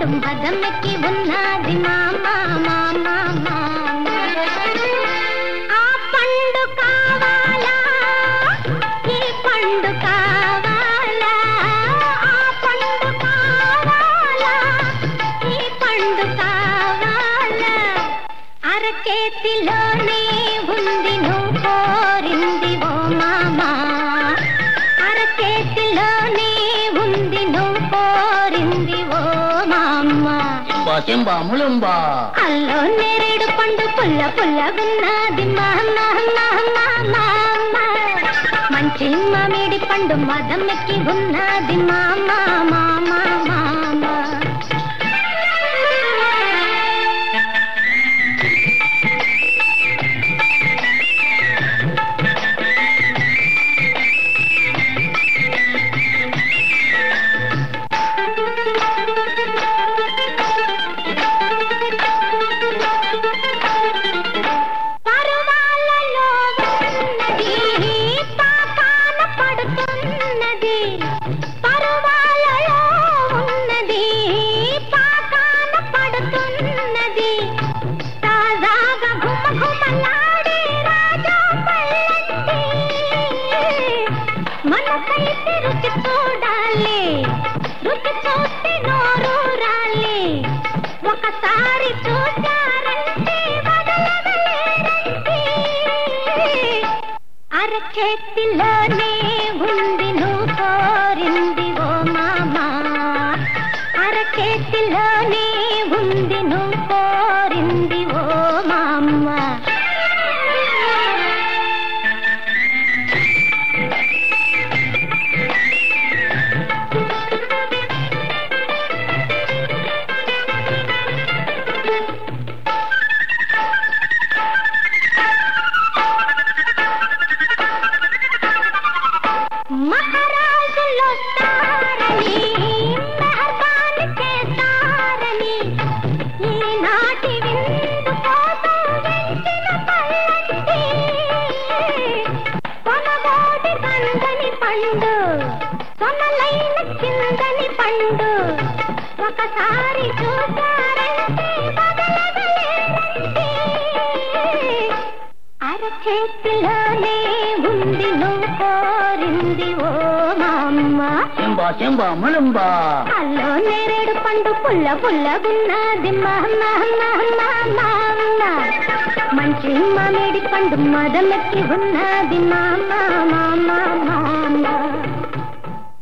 పండు మదమెక్కి ఉన్నది మామ మామ మామ ఆ పండు కావాలా ఈ పండు కావాలా ఆ పండు కావాలా ఈ పండు కావాలా అరచేతిలోనే ఉంది నువ్వు కోరింది ఓ మామా అరచేతిలోనే ఉంది నువ్వు కోరింది ఓ మామ చెంబా చెంబా ములుంబా అల్లో నేరేడు పండు పుల్ల పుల్లగున్నది మామ మామ మామ మంచి మామిడి పండు మదమెక్కి ఉన్నది మామ మామ మామ పరువాలలో ఉన్నది పాపాన పడుతున్నది పరువాలలో ఉన్నది పాపాన పడుతున్నది తాజాగా ఘుమ ఘుమలాడే రాజా పళ్ళండి మనకైతే రుచి చూడాలి రుచి చూస్తే నోరు రాలి ఒకసారి చూశారంటే వదలగలేరండి అరచేతిలోనే ఉంది నువ్వు కోరింది ఓ మామా అరచేతిలోనే ఉంది నువ్వు కోరింది ఓ మామ మహారాజులొస్తారని మెహర్బాని చేస్తారని ఈనాటి విందు కోసం వెంచిన పళ్ళండి కొనగోటి కందని పండు కొనలైన చిందని పండు ఒకసారి చూశారంటే వదలగలేరండి అరచేతిలోనే ఉంది నువ్వు కోరింది ఓ మామ్మ చెంబా చెంబా ములుంబా అల్లో నేరేడు పండు పుల్ల పుల్లగున్నది మామ మామ మంచి మామిడి పండు మదమెక్కి ఉన్నది మామ మామ మామ